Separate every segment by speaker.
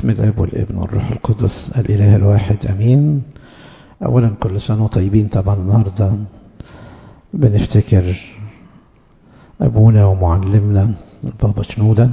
Speaker 1: باسم الاب والابن والروح القدس الاله الواحد امين اولا كل سنه وطيبين طبعا النهارده بنفتكر ابونا ومعلمنا البابا شنوده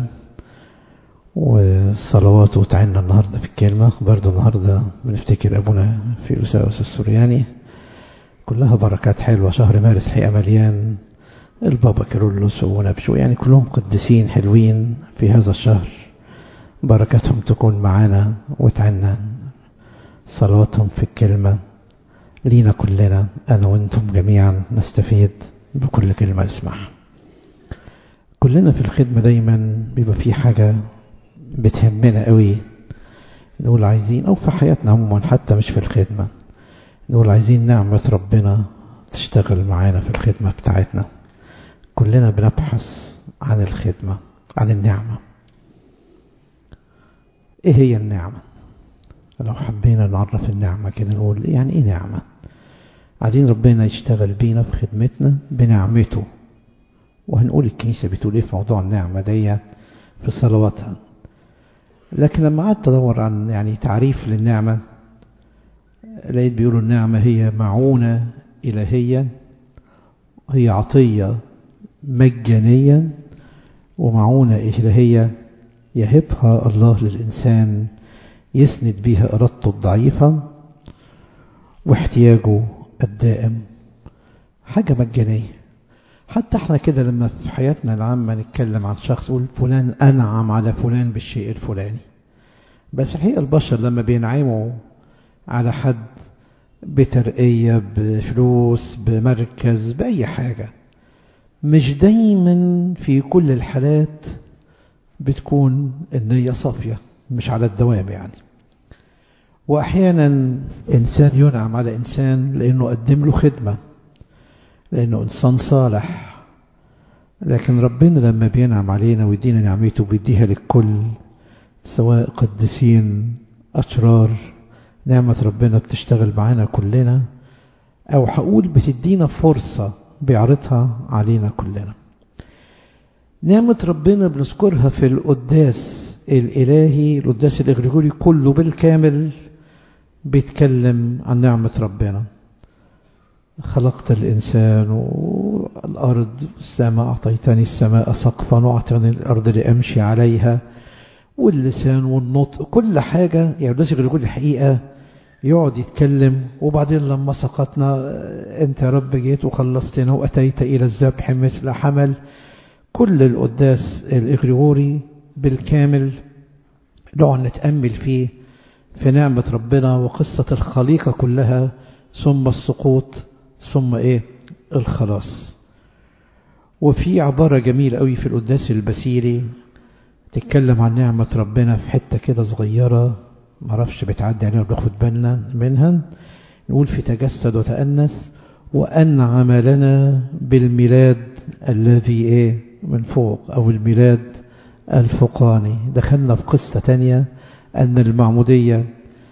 Speaker 1: وصلواته تعيننا النهارده في الكلمه برضه النهارده بنفتكر ابونا فيلوساوس السورياني كلها بركات حلوه شهر مارس حقيقه مليان البابا كيرلس ونبشو يعني كلهم قديسين حلوين في هذا الشهر بركاتهم تكون معانا وتعنا صلواتهم في الكلمة لينا كلنا أنا وأنتم جميعا نستفيد بكل كلمة نسمعها كلنا في الخدمة دايما بيبقى في حاجة بتهمنا قوي نقول عايزين أو في حياتنا عموما حتى مش في الخدمة نقول عايزين نعمة ربنا تشتغل معانا في الخدمة بتاعتنا كلنا بنبحث عن الخدمة عن النعمة ايه هي النعمة لو حبينا نعرف النعمة كده نقول يعني ايه نعمة عايزين ربنا يشتغل بينا في خدمتنا بنعمته وهنقول الكنيسة بتقول ايه في موضوع النعمة دي في صلواتها لكن لما قعدت ادور عن يعني تعريف للنعمة لقيت بيقولوا النعمة هي معونة إلهية هي عطية مجانية ومعونة إلهية يهبها الله للإنسان يسند بها إرادته الضعيفة واحتياجه الدائم حاجة مجانية حتى احنا كده لما في حياتنا العامة نتكلم عن شخص يقول فلان أنعم على فلان بالشيء الفلاني بس الحقيقة البشر لما بينعموا على حد بترقية بفلوس بمركز بأي حاجة مش دايما في كل الحالات بتكون النية صافية مش على الدوام يعني وأحيانا إنسان ينعم على إنسان لأنه قدم له خدمة لأنه إنسان صالح لكن ربنا لما بينعم علينا ويدينا نعمته بيديها للكل سواء قديسين أشرار نعمة ربنا بتشتغل معانا كلنا أو هقول بتدينا فرصة بيعرضها علينا كلنا نعمة ربنا بنذكرها في القداس الإلهي القداس الإغريغوري كله بالكامل بيتكلم عن نعمة ربنا خلقت الإنسان والأرض والسماء أعطيتني السماء سقفا وأعطيتني الأرض لأمشي عليها واللسان والنطق كل حاجة يعني القداس الإغريغوري الحقيقة يقعد يتكلم وبعدين لما سقطنا انت يا رب جيت وخلصتنا واتيت الى الذبح مثل حمل كل القداس الاغريغوري بالكامل نقعد نتامل فيه في نعمه ربنا وقصه الخليقه كلها ثم السقوط ثم ايه الخلاص وفي عباره جميله قوي في القداس البسيري تتكلم عن نعمه ربنا في حته كده صغيره معرفش بتعدي علينا بناخد بالنا منها نقول في تجسد وتأنس وأنعم لنا بالميلاد الذي إيه من فوق أو الميلاد الفوقاني دخلنا في قصة تانية أن المعمودية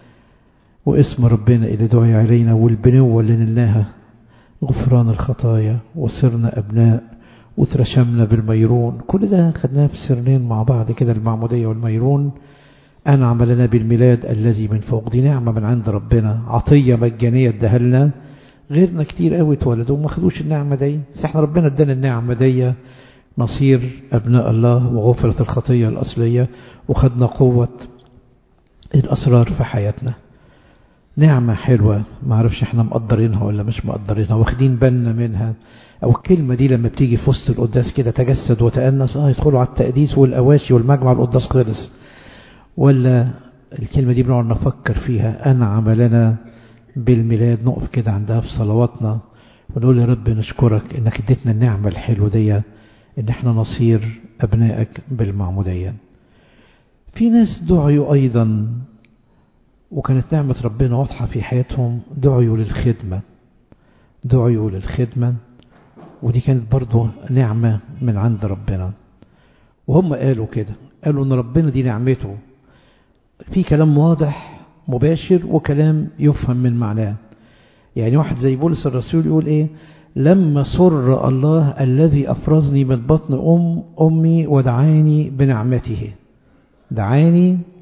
Speaker 1: واسم ربنا اللي دعي علينا والبنوة اللي نلناها غفران الخطايا وصرنا أبناء وترشمنا بالميرون كل ده خدناه في سرنين مع بعض كده المعمودية والميرون أنعم لنا بالميلاد الذي من فوق دي نعمة من عند ربنا عطية مجانية اداها لنا غيرنا كتير قوي اتولدوا وما خدوش النعمة دي بس احنا ربنا ادانا النعمة دي نصير أبناء الله وغفرت الخطية الأصلية وخدنا قوة الأسرار في حياتنا نعمة حلوة ما عرفش احنا مقدرينها ولا مش مقدرينها واخدين بالنا منها أو الكلمة دي لما بتيجي في وسط القداس كده تجسد وتأنس اه يدخلوا على التقديس والأواشي والمجمع القداس خلص ولا الكلمة دي بنقعد نفكر فيها أنعم لنا بالميلاد نقف كده عندها في صلواتنا ونقول يا رب نشكرك إنك اديتنا النعمة الحلوة دي إن احنا نصير أبنائك بالمعمودية في ناس دعيوا أيضا وكانت نعمة ربنا واضحة في حياتهم دعيوا للخدمة دعيوا للخدمة ودي كانت برضو نعمة من عند ربنا وهم قالوا كده قالوا ان ربنا دي نعمته في كلام واضح مباشر وكلام يفهم من معناه يعني واحد زي بولس الرسول يقول ايه لما سر الله الذي أفرزني من بطن أم أمي ودعاني بنعمته دعاني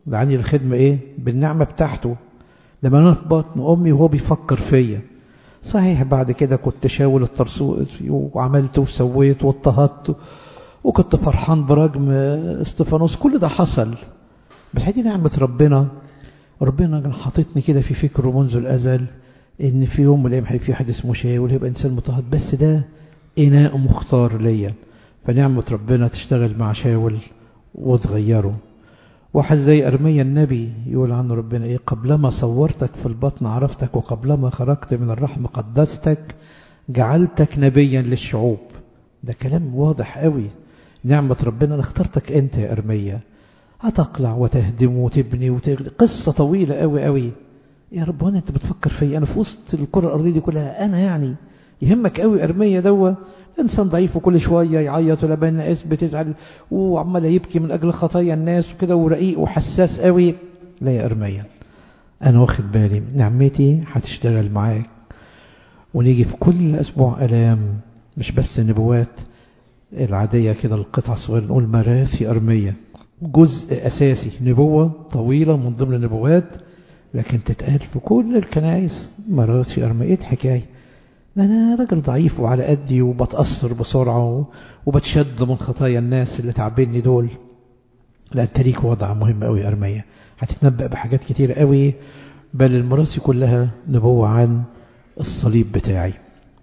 Speaker 1: دعاني للخدمة ايه بالنعمة بتاعته لما انا في بطن امي وهو بيفكر فيا صحيح بعد كده كنت شاول الترسوس وعملت وسويت واضطهدت وكنت فرحان برجم استفانوس كل ده حصل بس هدي نعمة ربنا ربنا كان حاططني كده في فكره منذ الأزل إن في يوم من الأيام هيبقى في حد اسمه شاول هيبقى إنسان مضطهد بس ده إناء مختار ليا فنعمة ربنا تشتغل مع شاول وتغيره واحد زي أرميا النبي يقول عنه ربنا إيه قبلما صورتك في البطن عرفتك وقبلما خرجت من الرحم قدستك جعلتك نبيا للشعوب ده كلام واضح قوي نعمة ربنا أنا اخترتك أنت يا أرميا هتقلع وتهدم وتبني وتغلي قصة طويلة قوي قوي يا رب وانا انت بتفكر فيا انا في وسط الكرة الارضية دي كلها انا يعني يهمك قوي ارمية دوا انسان ضعيف وكل شوية يعيط ولا بين الناس بتزعل وعمال يبكي من اجل خطايا الناس وكده ورقيق وحساس قوي لا يا ارمية انا واخد بالي نعمتي هتشتغل معاك ونيجي في كل اسبوع الام مش بس نبوات العادية كده القطعة الصغيرة نقول مراثي أرمية جزء أساسي نبوة طويلة من ضمن النبوات لكن تتقال في كل الكنائس مراثي أرمية إيه الحكاية أنا راجل ضعيف وعلى قدي وبتأثر بسرعة وبتشد من خطايا الناس اللي تعبني دول لا أنت ليك وضع مهم قوي أرمية هتتنبأ بحاجات كتير قوي بل المراسي كلها نبوة عن الصليب بتاعي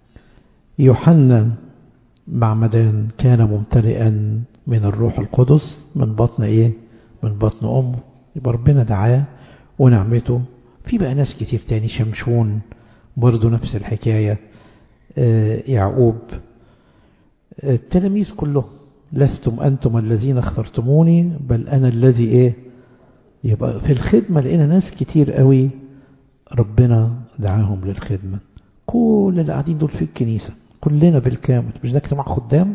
Speaker 1: يوحنا معمدان كان ممتلئا من الروح القدس من بطن ايه من بطن امه يبقى ربنا دعاه ونعمته في بقى ناس كتير تاني شمشون برضو نفس الحكاية آه يعقوب آه التلاميذ كلهم لستم أنتم الذين اخترتموني بل أنا الذي إيه يبقى في الخدمة لقينا ناس كتير قوي ربنا دعاهم للخدمة كل اللي قاعدين دول في الكنيسة كلنا بالكامل مش ده اجتماع خدام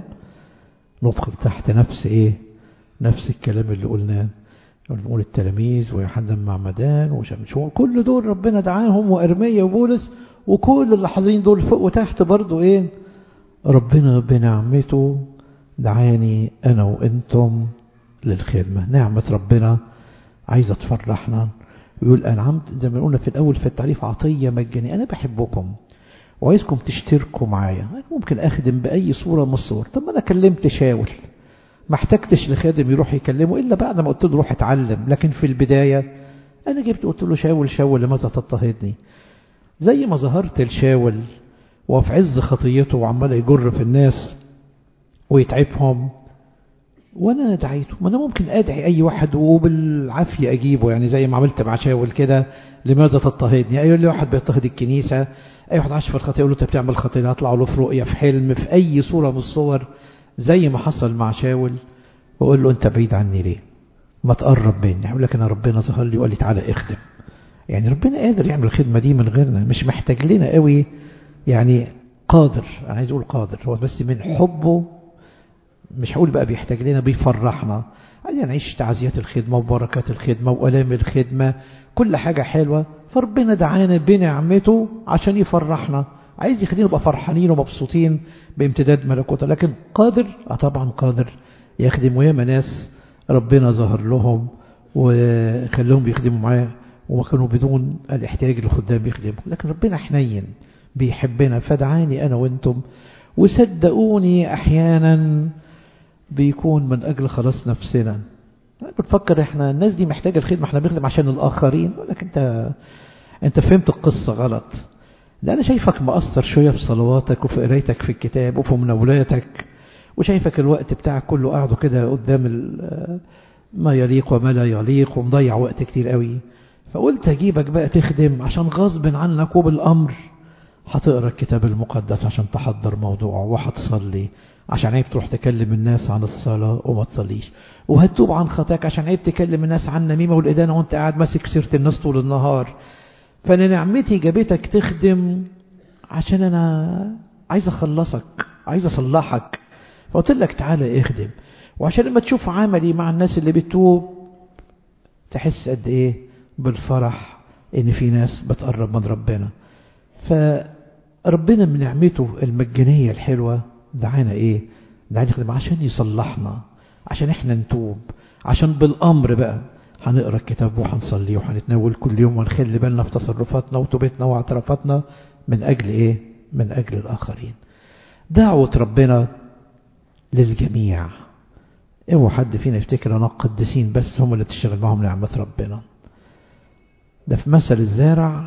Speaker 1: ندخل تحت نفس ايه نفس الكلام اللي قلناه نقول التلاميذ ويوحنا معمدان وشمشون كل دول ربنا دعاهم وارميا وبولس وكل اللي حاضرين دول فوق وتحت برضو ايه ربنا بنعمته دعاني انا وانتم للخدمة نعمة ربنا عايزة تفرحنا ويقول أنعمت زي ما قلنا في الأول في التعريف عطية مجانية أنا بحبكم وعايزكم تشتركوا معايا ممكن أخدم بأي صورة من الصور طب ما أنا كلمت شاول ما احتجتش لخادم يروح يكلمه إلا بعد ما قلت له روح اتعلم لكن في البداية أنا جبت قلت له شاول شاول لماذا تضطهدني زي ما ظهرت لشاول وفي عز خطيته وعمال يجر في الناس ويتعبهم وانا دعيته ما انا ممكن ادعي اي واحد وبالعافيه اجيبه يعني زي ما عملت مع شاول كده لماذا تضطهدني اي واحد بيضطهد الكنيسه اي واحد عاش في الخطيه يقول له انت بتعمل خطيه اطلع له في رؤيه في حلم في اي صوره من الصور زي ما حصل مع شاول واقول له انت بعيد عني ليه ما تقرب مني يقول لك انا ربنا ظهر لي وقال لي تعالى اخدم يعني ربنا قادر يعمل الخدمه دي من غيرنا مش محتاج لنا قوي يعني قادر انا عايز اقول قادر هو بس من حبه مش هقول بقى بيحتاج لنا بيفرحنا عايزين نعيش تعزيات الخدمة وبركات الخدمة وألام الخدمة كل حاجة حلوة فربنا دعانا بنعمته عشان يفرحنا عايز يخلينا نبقى فرحانين ومبسوطين بامتداد ملكوته لكن قادر اه طبعا قادر يخدم وياما ناس ربنا ظهر لهم وخلهم بيخدموا معاه وما كانوا بدون الاحتياج للخدام بيخدموا لكن ربنا حنين بيحبنا فدعاني انا وانتم وصدقوني احيانا بيكون من أجل خلاص نفسنا بنفكر احنا الناس دي محتاجة الخدمة احنا بنخدم عشان الآخرين لك انت انت فهمت القصة غلط ده أنا شايفك مقصر شوية في صلواتك وفي قرايتك في الكتاب وفي مناولاتك وشايفك الوقت بتاعك كله قاعده كده قدام ما يليق وما لا يليق ومضيع وقت كتير قوي فقلت أجيبك بقى تخدم عشان غصب عنك وبالأمر هتقرا الكتاب المقدس عشان تحضر موضوعه وهتصلي عشان عيب تروح تكلم الناس عن الصلاة وما تصليش وهتوب عن خطاك عشان عيب تكلم الناس عن النميمة والإدانة وانت قاعد ماسك سيرة الناس طول النهار فأنا نعمتي جابتك تخدم عشان أنا عايز أخلصك عايز أصلحك فقلت لك تعالى اخدم وعشان لما تشوف عملي مع الناس اللي بتوب تحس قد ايه بالفرح ان في ناس بتقرب من ربنا فربنا من نعمته المجانية الحلوة دعانا ايه دعانا نخدم عشان يصلحنا عشان احنا نتوب عشان بالامر بقى هنقرا الكتاب وهنصلي وهنتناول كل يوم ونخلي بالنا في تصرفاتنا وتوبتنا واعترافاتنا من أجل إيه؟ من أجل الآخرين دعوة ربنا للجميع اوعى حد فينا يفتكر انا قديسين بس هم اللي تشتغل معهم نعمة ربنا ده في مثل الزارع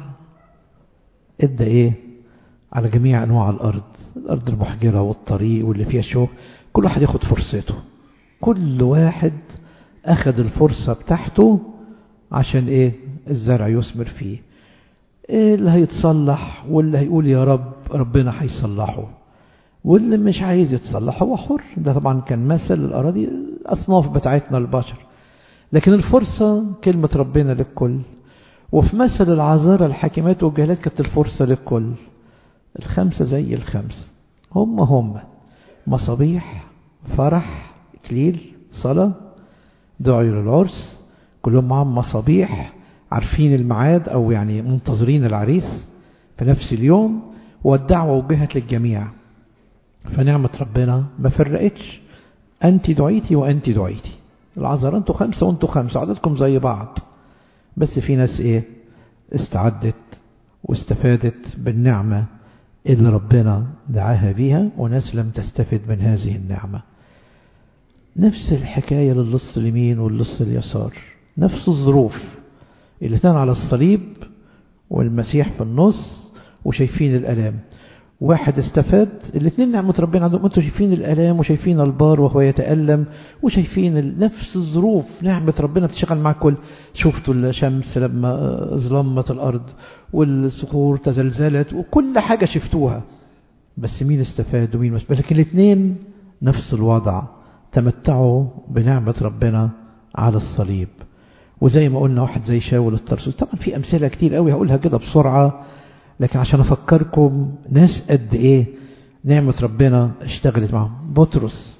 Speaker 1: ادى ايه على جميع انواع الارض الارض المحجرة والطريق واللي فيها شوك كل واحد ياخد فرصته كل واحد اخد الفرصة بتاعته عشان ايه الزرع يثمر فيه إيه اللي هيتصلح واللي هيقول يا رب ربنا هيصلحه واللي مش عايز يتصلح هو حر ده طبعا كان مثل الأراضي الأصناف بتاعتنا البشر لكن الفرصة كلمة ربنا للكل وفي مثل العذارى الحاكمات والجهالات كانت الفرصة للكل الخمسة زي الخمس هم هم مصابيح فرح إكليل صلاة دعي للعرس كلهم معهم مصابيح عارفين الميعاد أو يعني منتظرين العريس في نفس اليوم والدعوة وجهت للجميع فنعمة ربنا ما فرقتش أنت دعيتي وأنت دعيتي العذر أنتوا خمسة وأنتوا خمسة عددكم زي بعض بس في ناس إيه استعدت واستفادت بالنعمة اللي ربنا دعاها بيها وناس لم تستفد من هذه النعمة نفس الحكاية للص اليمين واللص اليسار نفس الظروف الاثنين على الصليب والمسيح في النص وشايفين الألام واحد استفاد الاثنين نعمة ربنا عندهم انتوا شايفين الالام وشايفين البار وهو يتألم وشايفين نفس الظروف نعمة ربنا بتشتغل مع كل شفتوا الشمس لما ظلمت الارض والصخور تزلزلت وكل حاجة شفتوها بس مين استفاد ومين مش لكن الاثنين نفس الوضع تمتعوا بنعمة ربنا على الصليب وزي ما قلنا واحد زي شاول الترسوس طبعا في امثله كتير قوي هقولها كده بسرعه لكن عشان أفكركم ناس قد إيه نعمة ربنا اشتغلت معهم بطرس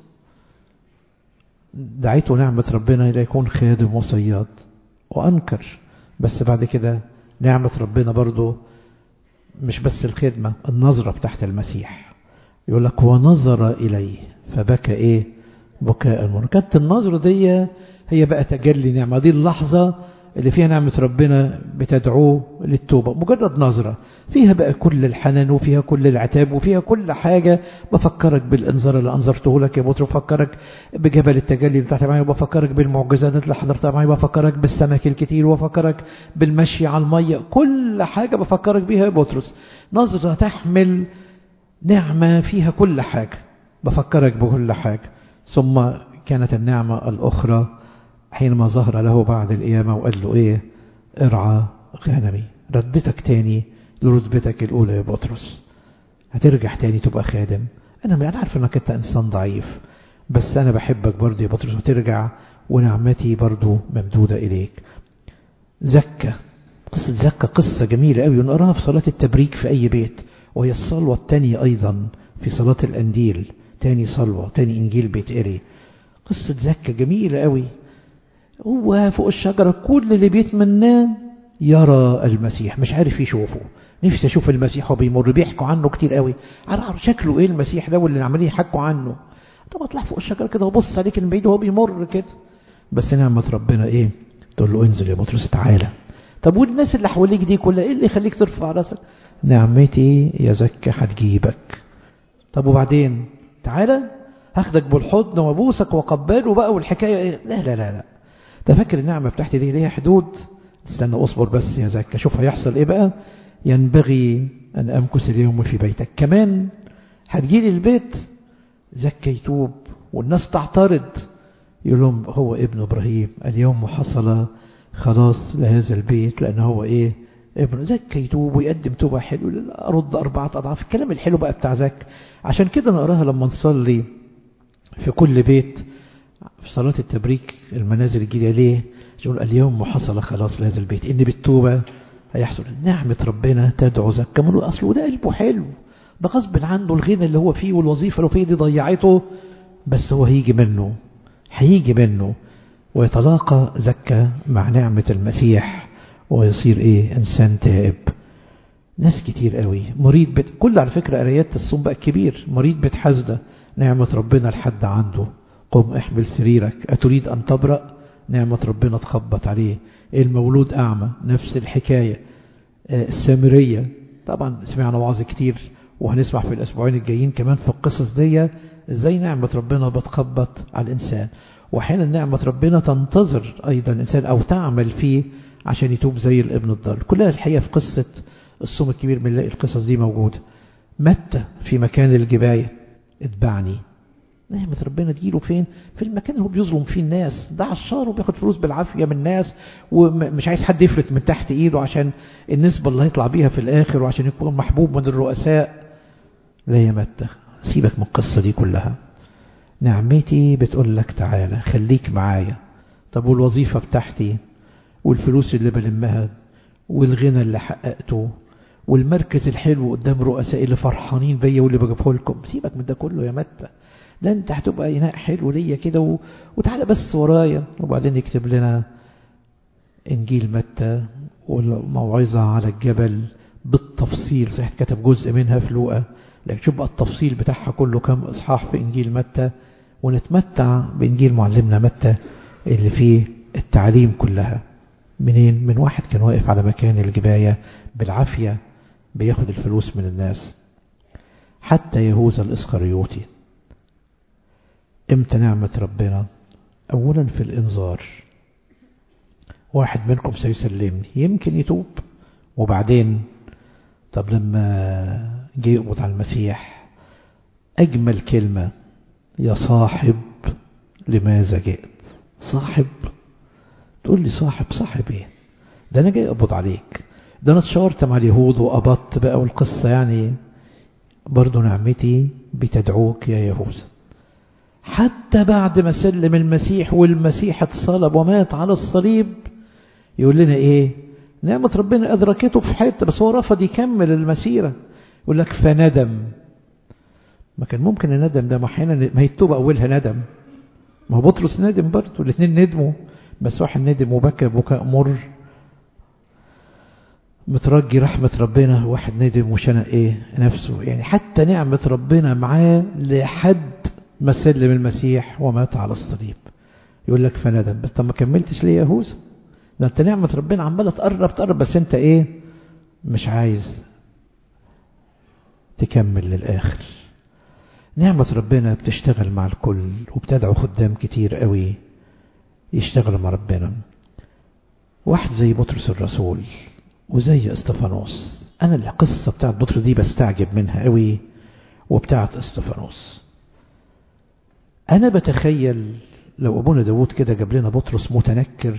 Speaker 1: دعيته نعمة ربنا إلى يكون خادم وصياد وأنكر بس بعد كده نعمة ربنا برضو مش بس الخدمة النظرة بتاعت المسيح يقول لك ونظر إليه فبكى إيه بكاء المر كانت النظرة دي هي بقى تجلي نعمة دي اللحظة اللي فيها نعمة ربنا بتدعوه للتوبة مجرد نظرة فيها بقى كل الحنان وفيها كل العتاب وفيها كل حاجة بفكرك بالانذار اللي انذرته لك يا بطرس بفكرك بجبل التجلي اللي تحت معايا وبفكرك بالمعجزات اللي حضرتها معايا وبفكرك بالسمك الكتير وبفكرك بالمشي على المية كل حاجة بفكرك بيها يا بطرس نظرة تحمل نعمة فيها كل حاجة بفكرك بكل حاجة ثم كانت النعمة الأخرى حينما ظهر له بعد القيامة وقال له ايه ارعى غنمي ردتك تاني لرتبتك الأولى يا بطرس هترجع تاني تبقى خادم أنا أنا عارف أنك أنت إنسان ضعيف بس أنا بحبك برضه يا بطرس وترجع ونعمتي برضه ممدودة إليك زكى قصة زكى قصة جميلة قوي ونقراها في صلاة التبريك في أي بيت وهي الصلوة التانية أيضا في صلاة الأنديل تاني صلوة تاني إنجيل بيتقري قصة زكى جميلة قوي هو فوق الشجرة كل اللي بيتمناه يرى المسيح مش عارف يشوفه نفسي اشوف المسيح وهو بيمر بيحكوا عنه كتير قوي عارف شكله ايه المسيح ده واللي عمالين يحكوا عنه طب اطلع فوق الشجرة كده وبص عليك من بعيد وهو بيمر كده بس نعمة ربنا ايه تقول له انزل يا بطرس تعالى طب والناس اللي حواليك دي كلها ايه اللي يخليك ترفع راسك نعمتي يا زكي هتجيبك طب وبعدين تعالى هاخدك بالحضن وابوسك واقبله بقى والحكايه ايه لا لا لا لا ده فاكر النعمه بتاعتي دي ليها حدود استنى اصبر بس يا زكي شوف هيحصل ايه بقى ينبغي ان امكث اليوم في بيتك كمان هتجيلي البيت زكي يتوب والناس تعترض يقول لهم هو ابن ابراهيم اليوم حصل خلاص لهذا البيت لان هو ايه ابن زكى يتوب ويقدم توبه حلو ارد اربعه اضعاف الكلام الحلو بقى بتاع زك عشان كده نقراها لما نصلي في كل بيت في صلاة التبريك المنازل الجديدة ليه يقول اليوم حصل خلاص لهذا البيت إن بالتوبة هيحصل نعمة ربنا تدعو زكا من أصله ده قلبه حلو ده غصب عنه الغنى اللي هو فيه والوظيفة اللي فيه دي ضيعته بس هو هيجي منه هيجي منه ويتلاقى زكا مع نعمة المسيح ويصير ايه انسان تائب ناس كتير قوي مريض بت... كل على فكرة قرايات الصوم بقى كبير مريض بيت حزدة نعمة ربنا لحد عنده قم احمل سريرك أتريد أن تبرأ نعمة ربنا تخبط عليه المولود أعمى نفس الحكاية السامرية طبعا سمعنا وعظ كتير وهنسمع في الأسبوعين الجايين كمان في القصص دي ازاي نعمة ربنا بتخبط على الإنسان وأحيانا نعمة ربنا تنتظر أيضا الإنسان أو تعمل فيه عشان يتوب زي الابن الضال كلها الحقيقة في قصة الصوم الكبير بنلاقي القصص دي موجودة متى في مكان الجباية اتبعني نعمة ربنا تجيله فين في المكان اللي هو بيظلم فيه الناس ده عشار وبياخد فلوس بالعافية من الناس ومش عايز حد يفلت من تحت ايده عشان النسبة اللي هيطلع بيها في الاخر وعشان يكون محبوب من الرؤساء لا يا متى سيبك من القصة دي كلها نعمتي بتقول لك تعالى خليك معايا طب والوظيفة بتاعتي والفلوس اللي بلمها والغنى اللي حققته والمركز الحلو قدام رؤساء اللي فرحانين بيا واللي بجيبه لكم سيبك من ده كله يا متى ده انت هتبقى اناء حلو ليا كده و... وتعالى بس ورايا وبعدين يكتب لنا انجيل متى والموعظة على الجبل بالتفصيل صحيح كتب جزء منها في لوقا لكن شوف بقى التفصيل بتاعها كله كم اصحاح في انجيل متى ونتمتع بانجيل معلمنا متى اللي فيه التعليم كلها منين من واحد كان واقف على مكان الجباية بالعافية بياخد الفلوس من الناس حتى يهوذا الاسخريوطي امتى نعمة ربنا اولا في الانذار واحد منكم سيسلمني يمكن يتوب وبعدين طب لما جه يقبض على المسيح اجمل كلمة يا صاحب لماذا جئت صاحب تقول لي صاحب صاحب ايه ده انا جاي اقبض عليك ده انا اتشاورت مع اليهود وقبضت بقى والقصة يعني برضو نعمتي بتدعوك يا يهوذا حتى بعد ما سلم المسيح والمسيح اتصلب ومات على الصليب يقول لنا ايه نعمة ربنا أدركته في حتة بس هو رفض يكمل المسيرة يقول لك فندم ما كان ممكن الندم ده احيانا ما هي التوبة أولها ندم ما هو بطرس ندم برضه الاثنين ندموا بس واحد ندم وبكى بكاء مر مترجي رحمة ربنا واحد ندم وشنق ايه نفسه يعني حتى نعمة ربنا معاه لحد ما سلم المسيح ومات على الصليب يقول لك فندم بس طب ما كملتش ليه يا يهوذا ده انت نعمة ربنا عمالة تقرب تقرب بس انت ايه مش عايز تكمل للآخر نعمة ربنا بتشتغل مع الكل وبتدعو خدام كتير قوي يشتغلوا مع ربنا واحد زي بطرس الرسول وزي استفانوس انا القصة بتاعت بطرس دي بستعجب منها قوي وبتاعت استفانوس انا بتخيل لو ابونا داود كده جاب لنا بطرس متنكر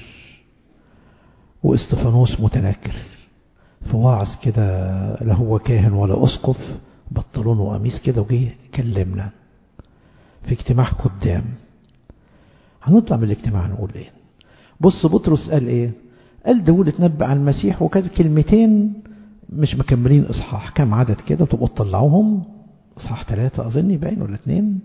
Speaker 1: واستفانوس متنكر في واعظ كده لا هو كاهن ولا اسقف بطلون وقميص كده وجه كلمنا في اجتماع قدام هنطلع من الاجتماع نقول ايه بص بطرس قال ايه قال داود اتنبأ عن المسيح وكذا كلمتين مش مكملين اصحاح كام عدد كده تبقوا تطلعوهم اصحاح ثلاثة اظني باين ولا اتنين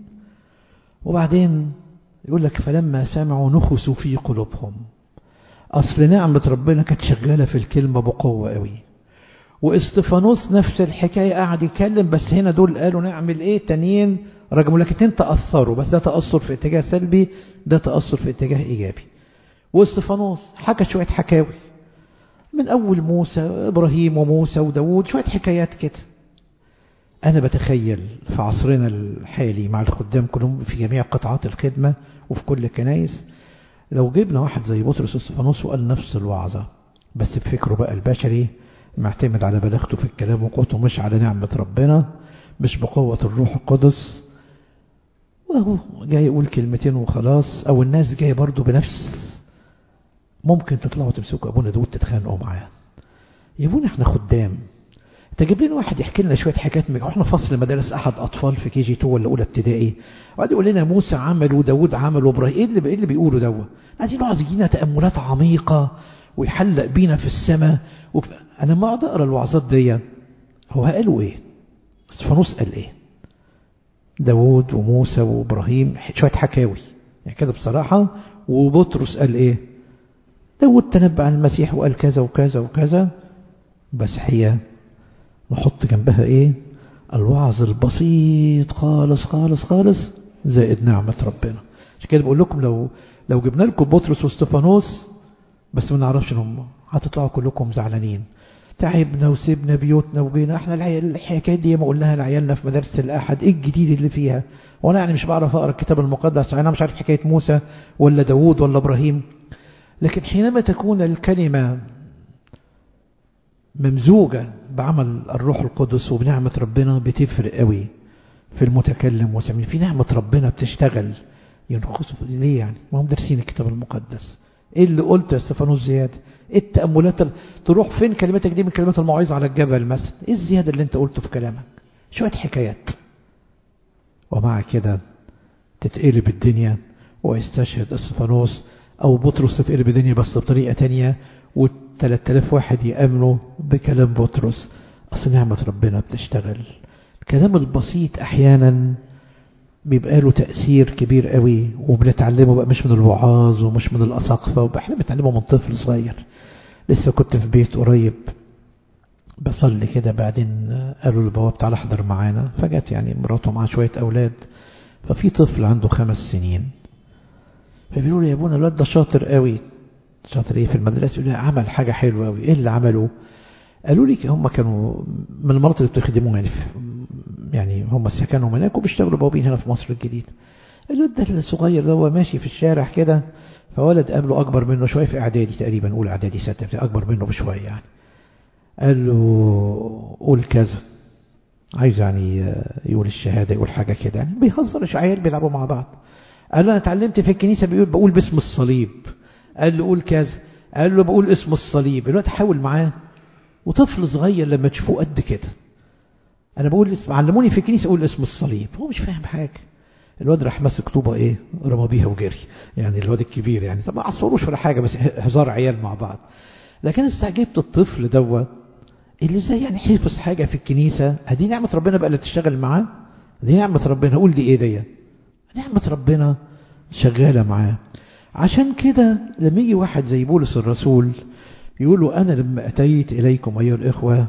Speaker 1: وبعدين يقول لك فلما سمعوا نخسوا في قلوبهم اصل نعمة ربنا كانت شغالة في الكلمة بقوة قوي واستفانوس نفس الحكاية قاعد يتكلم بس هنا دول قالوا نعمل ايه تانيين رجموا لك اتنين تأثروا بس ده تأثر في اتجاه سلبي ده تأثر في اتجاه ايجابي واستفانوس حكى شوية حكاوي من اول موسى ابراهيم وموسى وداود شوية حكايات كده انا بتخيل في عصرنا الحالي مع الخدام كلهم في جميع قطاعات الخدمة وفي كل الكنايس لو جبنا واحد زي بطرس واستفانوس وقال نفس الوعظة بس بفكره بقى البشري معتمد على بلاغته في الكلام وقوته مش على نعمة ربنا مش بقوة الروح القدس وهو جاي يقول كلمتين وخلاص او الناس جاية برضو بنفس ممكن تطلعوا تمسكوا ابونا داود تتخانقوا معاه يا ابونا احنا خدام تجيب لنا واحد يحكي لنا شويه حاجات احنا فصل مدارس احد اطفال في كي جي 2 ولا اولى ابتدائي وقعد يقول لنا موسى عمل وداود عمل وابراهيم ايه اللي ايه اللي بيقولوا دوت عايزين نقعد يجينا تاملات عميقه ويحلق بينا في السماء وب... انا ما اقعد اقرا الوعظات دي هو قالوا ايه استفانوس قال ايه داود وموسى وابراهيم شويه حكاوي يعني كده بصراحه وبطرس قال ايه داود تنبأ عن المسيح وقال كذا وكذا وكذا بس هي نحط جنبها ايه الوعظ البسيط خالص خالص خالص زائد نعمة ربنا عشان كده بقول لكم لو لو جبنا لكم بطرس واستفانوس بس ما نعرفش هم هتطلعوا كلكم زعلانين تعبنا وسيبنا بيوتنا وجينا احنا الحكايات دي ما قلناها لعيالنا في مدارس الاحد ايه الجديد اللي فيها وانا يعني مش بعرف اقرا الكتاب المقدس انا مش عارف حكايه موسى ولا داوود ولا ابراهيم لكن حينما تكون الكلمه ممزوجه بعمل الروح القدس وبنعمه ربنا بتفرق قوي في المتكلم وسمين في نعمه ربنا بتشتغل ينقصوا ليه يعني ما هم دارسين الكتاب المقدس ايه اللي قلته يا استفانوس زياده ايه التاملات ال... تروح فين كلماتك دي من كلمات الموعظه على الجبل مثلا ايه الزياده اللي انت قلته في كلامك شويه حكايات ومع كده تتقلب الدنيا ويستشهد استفانوس او بطرس تتقلب الدنيا بس بطريقه تانية والثلاث آلاف واحد يامنوا بكلام بطرس اصل نعمه ربنا بتشتغل الكلام البسيط احيانا بيبقى له تأثير كبير قوي وبنتعلمه بقى مش من الوعاظ ومش من الأساقفة احنا بنتعلمه من طفل صغير لسه كنت في بيت قريب بصلي كده بعدين قالوا للبواب تعالى احضر معانا فجت يعني مراته معاه شوية أولاد ففي طفل عنده خمس سنين فبيقولوا لي يا ابونا الواد ده شاطر قوي شاطر ايه في المدرسة يقول لي عمل حاجة حلوة قوي ايه اللي عمله قالوا لي هم كانوا من المناطق اللي بتخدموه يعني يعني هم سكنهم هناك وبيشتغلوا بوابين هنا في مصر الجديد الواد ده الصغير ده هو ماشي في الشارع كده فولد قابله أكبر منه شوية في إعدادي تقريبا أولى إعدادي ستة أكبر منه بشوية يعني قال له قول كذا عايز يعني يقول الشهادة يقول حاجة كده يعني بيهزر عيال بيلعبوا مع بعض قال له أنا اتعلمت في الكنيسة بيقول بقول باسم الصليب قال له قول كذا قال له بقول اسم الصليب الواد حاول معاه وطفل صغير لما تشوفوه قد كده انا بقول اسم علموني في الكنيسه اقول اسم الصليب هو مش فاهم حاجه الواد راح ماسك طوبه ايه رمى بيها وجري يعني الواد الكبير يعني طب ما عصروش ولا حاجه بس هزار عيال مع بعض لكن استعجبت الطفل دوت اللي زي يعني حفظ حاجه في الكنيسه هدي نعمه ربنا بقى اللي تشتغل معاه دي نعمه ربنا قول دي ايه دي نعمه ربنا شغاله معاه عشان كده لما يجي واحد زي بولس الرسول يقولوا أنا لما أتيت إليكم أيها الإخوة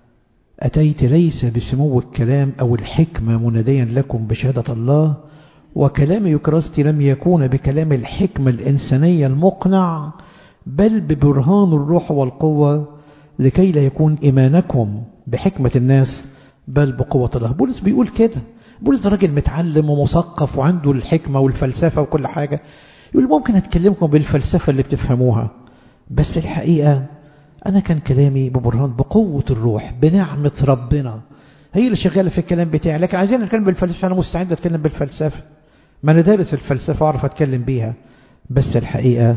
Speaker 1: أتيت ليس بسمو الكلام أو الحكمة مناديا لكم بشهادة الله وكلام يكرستي لم يكون بكلام الحكمة الإنسانية المقنع بل ببرهان الروح والقوة لكي لا يكون إيمانكم بحكمة الناس بل بقوة الله بولس بيقول كده بولس راجل متعلم ومثقف وعنده الحكمة والفلسفة وكل حاجة يقول ممكن أتكلمكم بالفلسفة اللي بتفهموها بس الحقيقة أنا كان كلامي ببرهان بقوة الروح بنعمة ربنا هي اللي شغالة في الكلام بتاعي لكن عايزين نتكلم بالفلسفة أنا مستعد أتكلم بالفلسفة ما أنا دارس الفلسفة أعرف أتكلم بيها بس الحقيقة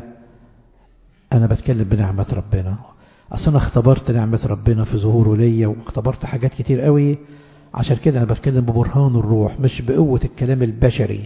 Speaker 1: أنا بتكلم بنعمة ربنا أصلا اختبرت نعمة ربنا في ظهوره ليا واختبرت حاجات كتير قوي عشان كده أنا بتكلم ببرهان الروح مش بقوة الكلام البشري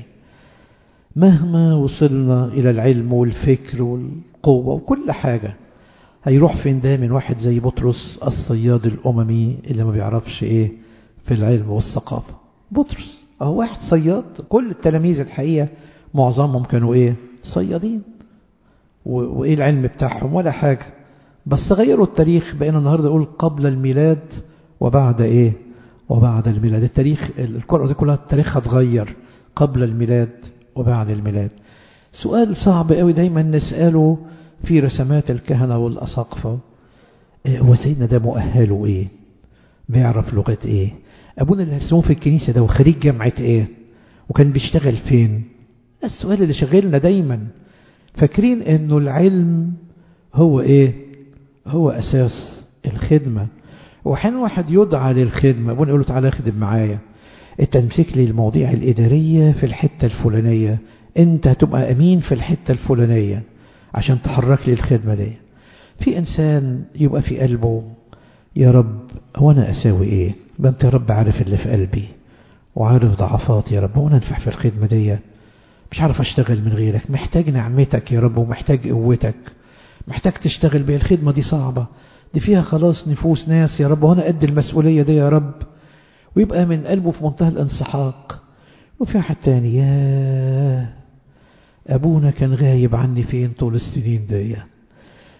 Speaker 1: مهما وصلنا إلى العلم والفكر والقوة وكل حاجة هيروح فين ده من واحد زي بطرس الصياد الأممي اللي ما بيعرفش إيه في العلم والثقافة بطرس أهو واحد صياد كل التلاميذ الحقيقة معظمهم كانوا إيه صيادين وإيه العلم بتاعهم ولا حاجة بس غيروا التاريخ بقينا النهاردة نقول قبل الميلاد وبعد إيه وبعد الميلاد التاريخ الكرة دي كلها تاريخها اتغير قبل الميلاد وبعد الميلاد سؤال صعب قوي دايما نسأله في رسمات الكهنة والأساقفة هو سيدنا ده مؤهله ايه بيعرف لغة ايه ابونا اللي هرسموه في الكنيسة ده وخريج جامعة ايه وكان بيشتغل فين السؤال اللي شغلنا دايما فاكرين انه العلم هو ايه هو اساس الخدمة وحين واحد يدعى للخدمة ابونا يقول له تعالى اخدم معايا انت تمسك لي المواضيع الإدارية في الحتة الفلانية انت هتبقى امين في الحتة الفلانية عشان تحرك لي الخدمة دي في انسان يبقى في قلبه يا رب هو انا اساوي ايه ما انت يا رب عارف اللي في قلبي وعارف ضعفاتي يا رب وانا انفع في الخدمة دي مش عارف اشتغل من غيرك محتاج نعمتك يا رب ومحتاج قوتك محتاج تشتغل بيه الخدمة دي صعبة دي فيها خلاص نفوس ناس يا رب وانا قد المسؤولية دي يا رب ويبقى من قلبه في منتهى الانسحاق وفي واحد تاني يا أبونا كان غايب عني فين طول السنين دي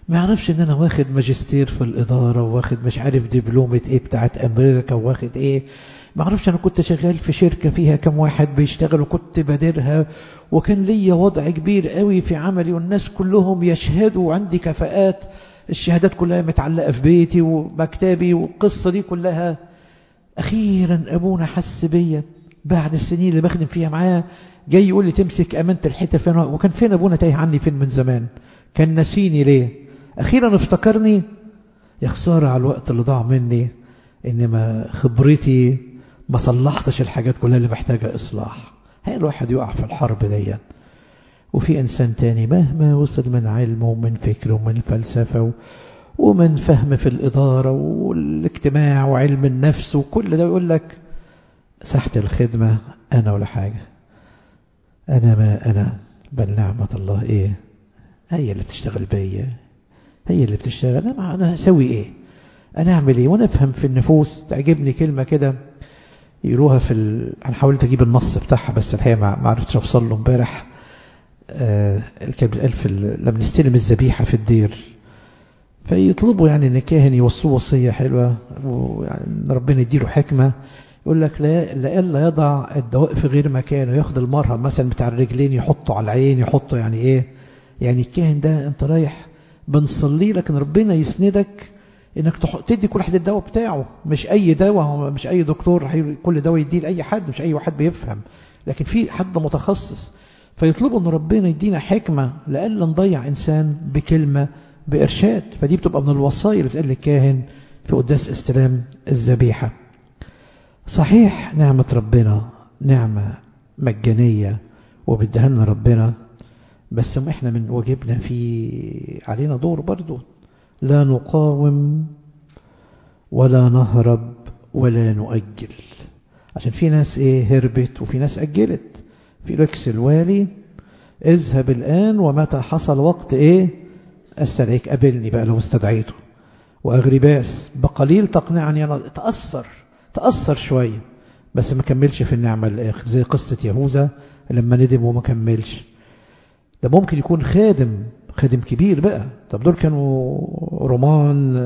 Speaker 1: ما يعرفش ان انا واخد ماجستير في الاداره واخد مش عارف دبلومه ايه بتاعت امريكا واخد ايه ما اعرفش انا كنت شغال في شركه فيها كم واحد بيشتغل وكنت بادرها وكان ليا وضع كبير قوي في عملي والناس كلهم يشهدوا عندي كفاءات الشهادات كلها متعلقه في بيتي ومكتبي والقصه دي كلها اخيرا ابونا حس بيا بعد السنين اللي بخدم فيها معاه جاي يقول لي تمسك امانه الحته فين وكان فين ابونا تايه عني فين من زمان كان نسيني ليه اخيرا افتكرني يا خساره على الوقت اللي ضاع مني ان ما خبرتي ما صلحتش الحاجات كلها اللي محتاجه اصلاح هي الواحد يقع في الحرب دي وفي انسان تاني مهما وصل من علم ومن فكر ومن فلسفه ومن فهم في الاداره والاجتماع وعلم النفس وكل ده يقول لك ساحه الخدمه انا ولا حاجه انا ما انا بل نعمه الله ايه هي اللي بتشتغل بيا هي اللي بتشتغل انا انا هسوي ايه انا اعمل ايه وانا افهم في النفوس تعجبني كلمه كده يقولوها في ال... انا حاولت اجيب النص بتاعها بس الحقيقه ما عرفتش اوصل له امبارح آه كان بيتقال في ال... لما نستلم الذبيحه في الدير فيطلبوا يعني ان الكاهن يوصوه وصيه حلوه ويعني ربنا يديله حكمه يقول لك لا لئلا يضع الدواء في غير مكانه ياخد المرهم مثلا بتاع الرجلين يحطه على العين يحطه يعني ايه يعني الكاهن ده انت رايح بنصلي لك ان ربنا يسندك انك تدي كل واحد الدواء بتاعه مش اي دواء مش اي دكتور كل دواء يديه لاي حد مش اي واحد بيفهم لكن في حد متخصص فيطلبوا ان ربنا يدينا حكمه لئلا نضيع انسان بكلمه بارشاد فدي بتبقى من الوصايا اللي بتقال للكاهن في قداس استلام الذبيحه صحيح نعمه ربنا نعمه مجانيه وبيديها لنا ربنا بس احنا من واجبنا في علينا دور برضو لا نقاوم ولا نهرب ولا نؤجل عشان في ناس ايه هربت وفي ناس أجلت في ركس الوالي اذهب الآن ومتى حصل وقت ايه استدعيك قابلني بقى لو استدعيته وأغرباس بقليل تقنعني أنا تأثر تأثر شوية بس ما كملش في النعمة الآخر زي قصة يهوذا لما ندم وما كملش ده ممكن يكون خادم خادم كبير بقى طب دول كانوا رومان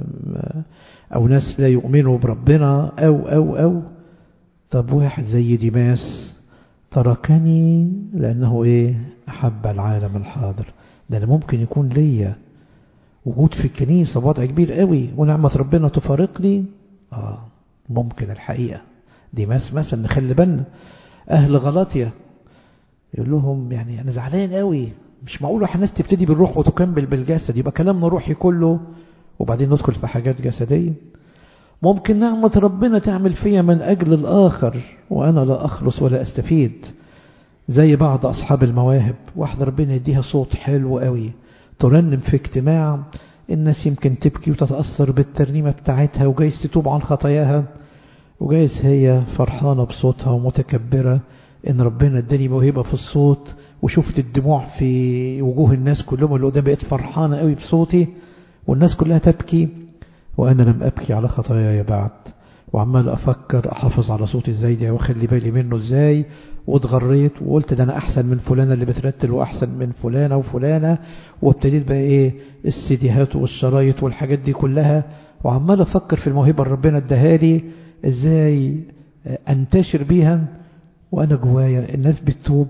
Speaker 1: او ناس لا يؤمنوا بربنا او او او طب واحد زي ديماس تركني لانه ايه احب العالم الحاضر ده انا ممكن يكون ليا وجود في الكنيسة وضع كبير قوي ونعمة ربنا تفارقني اه ممكن الحقيقة ديماس مثلا نخلي بالنا اهل غلطية يقول لهم يعني انا زعلان قوي مش معقول واحد الناس تبتدي بالروح وتكمل بالجسد يبقى كلامنا روحي كله وبعدين ندخل في حاجات جسدية ممكن نعمة ربنا تعمل فيا من أجل الآخر وأنا لا أخلص ولا أستفيد زي بعض أصحاب المواهب واحدة ربنا يديها صوت حلو قوي ترنم في اجتماع الناس يمكن تبكي وتتأثر بالترنيمة بتاعتها وجايز تتوب عن خطاياها وجايز هي فرحانة بصوتها ومتكبرة إن ربنا اداني موهبة في الصوت وشفت الدموع في وجوه الناس كلهم اللي قدام بقيت فرحانة قوي بصوتي والناس كلها تبكي وأنا لم أبكي على خطاياي بعد وعمال أفكر أحافظ على صوتي ازاي ده واخلي بالي منه ازاي واتغريت وقلت ده أنا أحسن من فلانة اللي بترتل وأحسن من فلانة وفلانة وابتديت بقى إيه السيديهات والشرايط والحاجات دي كلها وعمال أفكر في الموهبة اللي ربنا اداها لي ازاي أنتشر بيها وأنا جوايا الناس بتتوب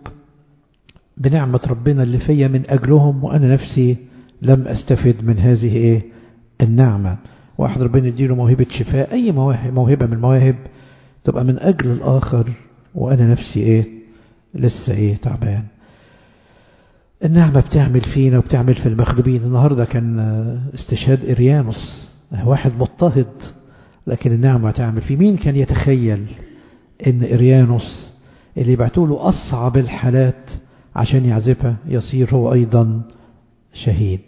Speaker 1: بنعمة ربنا اللي فيا من أجلهم وأنا نفسي لم أستفد من هذه إيه النعمة واحد ربنا يديله موهبة شفاء أي موهبة من المواهب تبقى من أجل الآخر وأنا نفسي إيه لسه إيه تعبان النعمة بتعمل فينا وبتعمل في المخلوبين النهاردة كان استشهاد إريانوس واحد مضطهد لكن النعمة تعمل في مين كان يتخيل إن إريانوس اللي يبعتوا له أصعب الحالات عشان يعزفها يصير هو أيضا شهيد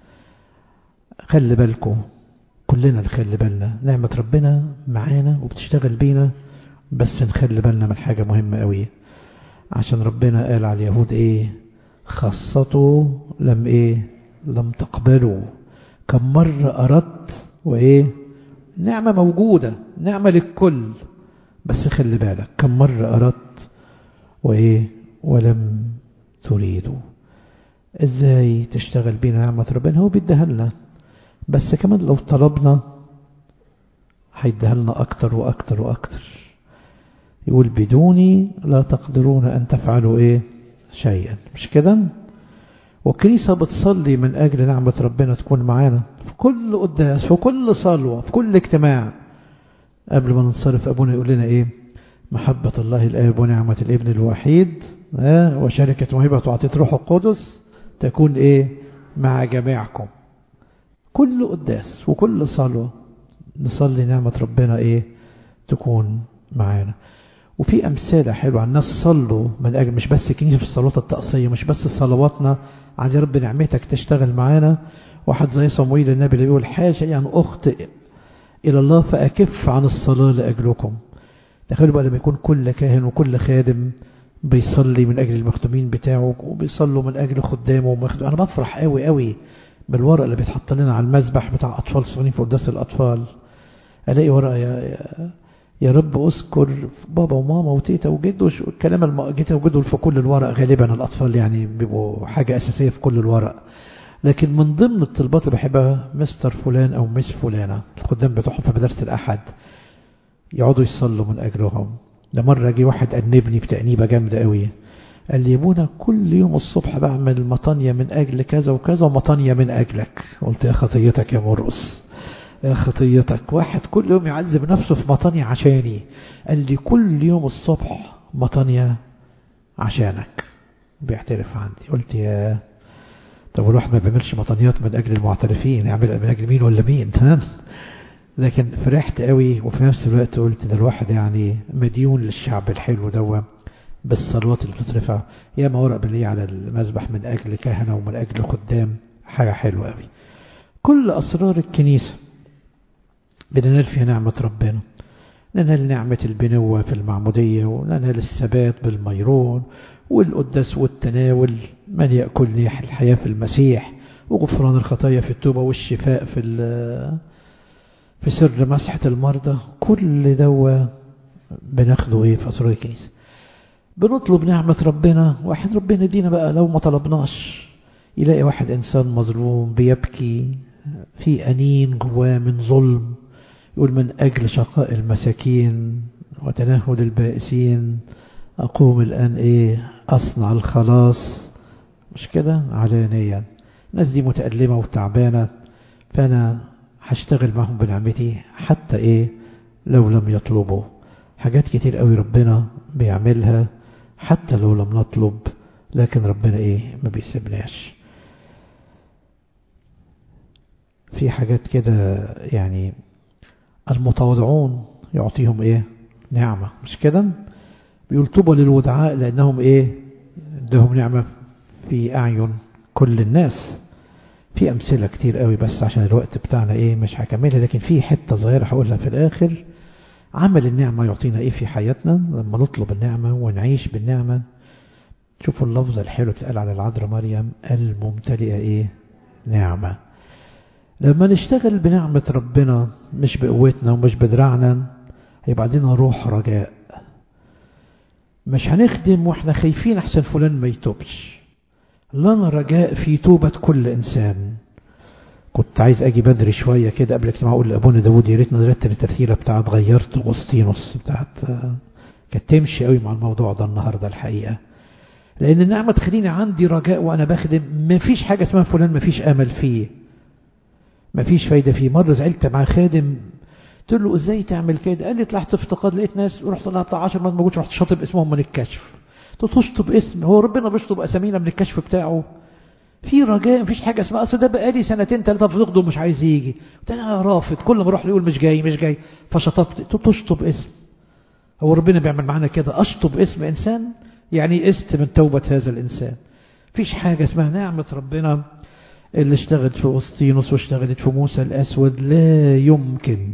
Speaker 1: خلي بالكم كلنا نخلي بالنا نعمة ربنا معانا وبتشتغل بينا بس نخلي بالنا من حاجة مهمة قوي عشان ربنا قال على اليهود ايه خاصته لم ايه لم تقبلوا كم مرة أردت وايه نعمة موجودة نعمة للكل بس خلي بالك كم مرة أردت وايه ولم تريدوا ازاي تشتغل بينا نعمة ربنا هو بيديها لنا بس كمان لو طلبنا هيديها لنا اكتر واكتر واكتر يقول بدوني لا تقدرون ان تفعلوا ايه شيئا مش كده والكنيسة بتصلي من أجل نعمة ربنا تكون معانا في كل قداس في كل صلوة في كل اجتماع قبل ما ننصرف أبونا يقول لنا إيه محبة الله الآب ونعمة الابن الوحيد آه وشركة موهبة وعطية روح القدس تكون إيه مع جميعكم كل قداس وكل صلوة نصلي نعمة ربنا إيه تكون معانا وفي أمثلة حلوة الناس صلوا من أجل مش بس كنيسة في الصلوات التقصية مش بس صلواتنا عن يا رب نعمتك تشتغل معانا واحد زي صمويل النبي اللي بيقول حاجة يعني أخطئ إلى الله فأكف عن الصلاة لأجلكم تخيلوا بقى لما يكون كل كاهن وكل خادم بيصلي من أجل المخدومين بتاعه وبيصلوا من أجل خدامه ومخدوم أنا بفرح قوي قوي بالورق اللي بيتحط لنا على المذبح بتاع أطفال صغيرين في قداس الأطفال ألاقي ورقة يا, يا يا رب اذكر بابا وماما وتيتا وجد الكلام المجيتا وجده في كل الورق غالبا الأطفال يعني بيبقوا حاجة أساسية في كل الورق لكن من ضمن الطلبات اللي بحبها مستر فلان أو مس فلانة الخدام بتوعهم في مدرسة الأحد يقعدوا يصلوا من أجلهم ده مرة جه واحد أنبني بتأنيبة جامدة قوي قال لي يبونا كل يوم الصبح بعمل مطانية من أجل كذا وكذا ومطانية من أجلك قلت يا خطيتك يا مرقص يا خطيتك واحد كل يوم يعذب نفسه في مطانية عشاني قال لي كل يوم الصبح مطانية عشانك بيعترف عندي قلت يا طب الواحد ما بيعملش مطانيات من أجل المعترفين يعمل من أجل مين ولا مين لكن فرحت قوي وفي نفس الوقت قلت ده الواحد يعني مديون للشعب الحلو دوا بالصلوات اللي بتترفع يا ما ورق باللي على المذبح من أجل كهنة ومن أجل خدام حاجة حلوة قوي كل أسرار الكنيسة بننال فيها نعمة ربنا ننال نعمة البنوة في المعمودية وننال الثبات بالميرون والقداس والتناول من يأكل الحياة في المسيح وغفران الخطايا في التوبة والشفاء في في سر مسحة المرضى كل دوا بناخده ايه في أسرار الكنيسة بنطلب نعمة ربنا واحد ربنا يدينا بقى لو ما طلبناش يلاقي واحد إنسان مظلوم بيبكي في أنين جواه من ظلم يقول من أجل شقاء المساكين وتنهد البائسين أقوم الآن إيه أصنع الخلاص مش كده علانيا الناس دي متألمة وتعبانة فأنا هشتغل معهم بنعمتي حتى إيه لو لم يطلبوا حاجات كتير قوي ربنا بيعملها حتى لو لم نطلب لكن ربنا إيه ما بيسيبناش في حاجات كده يعني المتواضعون يعطيهم ايه نعمة مش كده بيقول طوبى للودعاء لأنهم ايه ادهم نعمة في أعين كل الناس في أمثلة كتير قوي بس عشان الوقت بتاعنا ايه مش هكملها لكن في حتة صغيرة هقولها في الآخر عمل النعمة يعطينا ايه في حياتنا لما نطلب النعمة ونعيش بالنعمة شوفوا اللفظ الحلو اتقال على العذراء مريم الممتلئة ايه نعمة لما نشتغل بنعمة ربنا مش بقوتنا ومش بدراعنا هيبقى عندنا روح رجاء مش هنخدم واحنا خايفين احسن فلان ما يتوبش لنا رجاء في توبة كل انسان كنت عايز اجي بدري شوية كده قبل اجتماع اقول لابونا داود يا ريتنا نرتب الترتيبة بتاعت غيرت اغسطينوس بتاعت كانت تمشي قوي مع الموضوع ده النهاردة الحقيقة لان النعمة تخليني عندي رجاء وانا بخدم مفيش حاجة اسمها فلان مفيش امل فيه مفيش فايدة فيه مرة زعلت مع خادم قلت له ازاي تعمل كده قال لي طلعت افتقاد لقيت ناس رحت طلعت 10 مرات ما موجودش رحت شاطب اسمهم من الكشف قلت له تشطب اسم هو ربنا بيشطب اسامينا من الكشف بتاعه في رجاء مفيش حاجه اسمها اصل ده بقالي سنتين ثلاثه بفقده مش عايز يجي قلت انا رافض كل ما اروح يقول مش جاي مش جاي فشطبت قلت له تشطب اسم هو ربنا بيعمل معانا كده اشطب اسم انسان يعني است من توبه هذا الانسان مفيش حاجه اسمها نعمه ربنا اللي اشتغلت في أسطينوس واشتغلت في موسى الأسود لا يمكن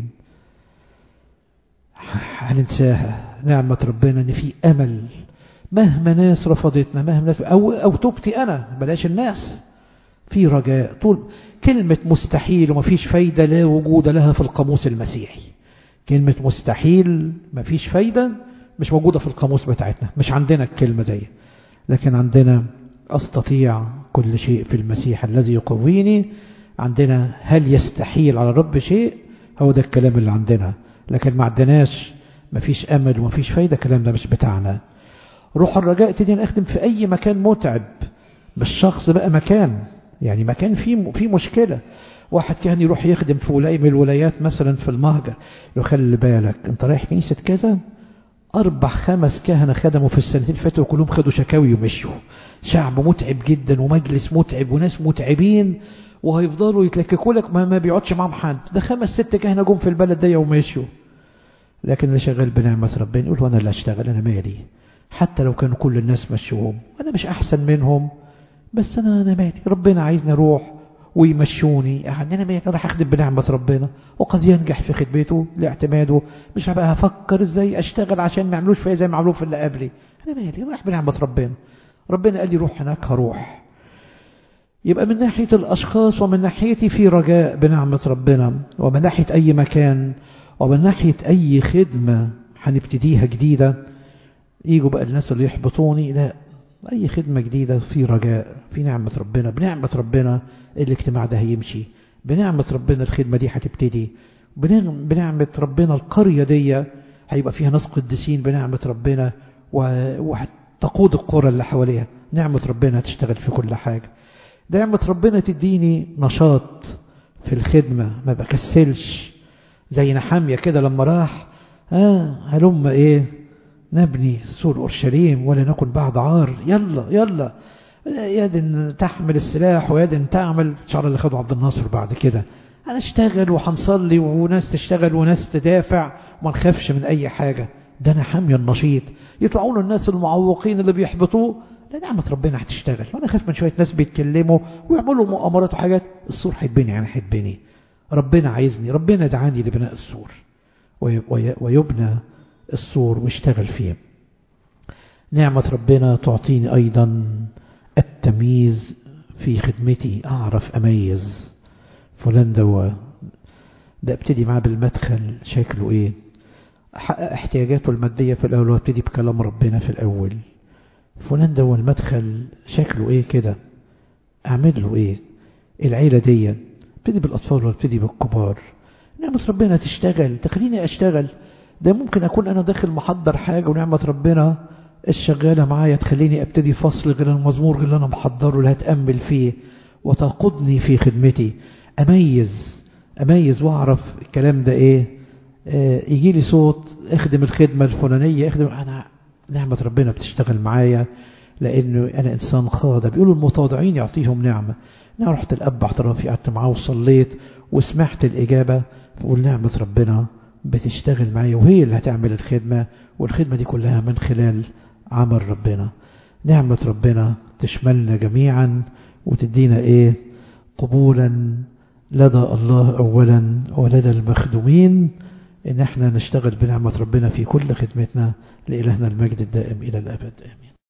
Speaker 1: هننساها نعمة ربنا ان في أمل مهما ناس رفضتنا مهما ناس أو, أو توبتي أنا بلاش الناس في رجاء طول كلمة مستحيل ومفيش فايدة لا وجود لها في القاموس المسيحي كلمة مستحيل مفيش فايدة مش موجودة في القاموس بتاعتنا مش عندنا الكلمة دي لكن عندنا أستطيع كل شيء في المسيح الذي يقويني عندنا هل يستحيل على الرب شيء هو ده الكلام اللي عندنا لكن ما عندناش مفيش أمل ومفيش فايدة الكلام ده مش بتاعنا روح الرجاء تدين أخدم في أي مكان متعب مش شخص بقى مكان يعني مكان فيه فيه مشكلة واحد كان يروح يخدم في ولاية من الولايات مثلا في المهجر يقول خلي بالك انت رايح كنيسة كذا أربع خمس كهنة خدموا في السنتين اللي فاتوا كلهم خدوا شكاوي ومشوا شعب متعب جدا ومجلس متعب وناس متعبين وهيفضلوا يتلككوا لك ما, ما بيقعدش معاهم حد ده خمس ست كهنة جم في البلد ده ومشوا لكن اللي شغال بنعمة ربنا يقول وانا اللي اشتغل انا مالي حتى لو كانوا كل الناس مشوهم انا مش احسن منهم بس انا انا مالي ربنا عايزني اروح ويمشوني يعني انا مالي راح اخدم بنعمة ربنا وقد ينجح في خدمته لاعتماده مش هبقى هفكر ازاي اشتغل عشان ما يعملوش فيا زي ما عملوه في اللي قبلي انا مالي راح بنعمة ربنا ربنا قال لي روح هناك هروح يبقى من ناحية الأشخاص ومن ناحيتي في رجاء بنعمة ربنا ومن ناحية أي مكان ومن ناحية أي خدمة هنبتديها جديدة يجوا بقى الناس اللي يحبطوني لا أي خدمة جديدة في رجاء في نعمة ربنا بنعمة ربنا الاجتماع ده هيمشي بنعمة ربنا الخدمة دي هتبتدي بنعمة ربنا القرية دي هيبقى فيها ناس قديسين بنعمة ربنا وتقود القرى اللي حواليها نعمة ربنا هتشتغل في كل حاجة نعمة ربنا تديني نشاط في الخدمة ما بكسلش زي نحامية كده لما راح آه هلم ايه نبني سور أورشليم ولا نكن بعد عار يلا يلا يد تحمل السلاح ويد تعمل شعر اللي خدوا عبد الناصر بعد كده أنا اشتغل وهنصلي وناس تشتغل وناس تدافع وما نخافش من أي حاجة ده نحامية النشيط يطلعون الناس المعوقين اللي بيحبطوه لا نعمة ربنا هتشتغل وانا خايف من شوية ناس بيتكلموا ويعملوا مؤامرات وحاجات السور هيتبني يعني هيتبني ربنا عايزني ربنا دعاني لبناء السور ويبنى السور واشتغل فيه نعمة ربنا تعطيني أيضا التمييز في خدمتي أعرف أميز فلان ده ده ابتدي معاه بالمدخل شكله ايه احقق احتياجاته المادية في الأول وابتدي بكلام ربنا في الأول فلان ده المدخل شكله ايه كده اعمل له ايه العيلة دي ابتدي بالأطفال وابتدي بالكبار نعمة ربنا تشتغل تخليني أشتغل ده ممكن أكون أنا داخل محضر حاجة ونعمة ربنا الشغالة معايا تخليني أبتدي فصل غير المزمور غير اللي أنا محضره اللي هتأمل فيه وتقودني في خدمتي أميز أميز وأعرف الكلام ده إيه آه يجي لي صوت اخدم الخدمة الفلانية اخدم أنا نعمة ربنا بتشتغل معايا لأنه أنا إنسان خاضع بيقولوا المتواضعين يعطيهم نعمة أنا رحت الأب اعترافي قعدت معاه وصليت وسمعت الإجابة بقول نعمة ربنا بتشتغل معايا وهي اللي هتعمل الخدمة والخدمة دي كلها من خلال عمل ربنا نعمة ربنا تشملنا جميعا وتدينا ايه قبولا لدى الله اولا ولدى المخدومين ان احنا نشتغل بنعمة ربنا في كل خدمتنا لإلهنا المجد الدائم إلى الأبد آمين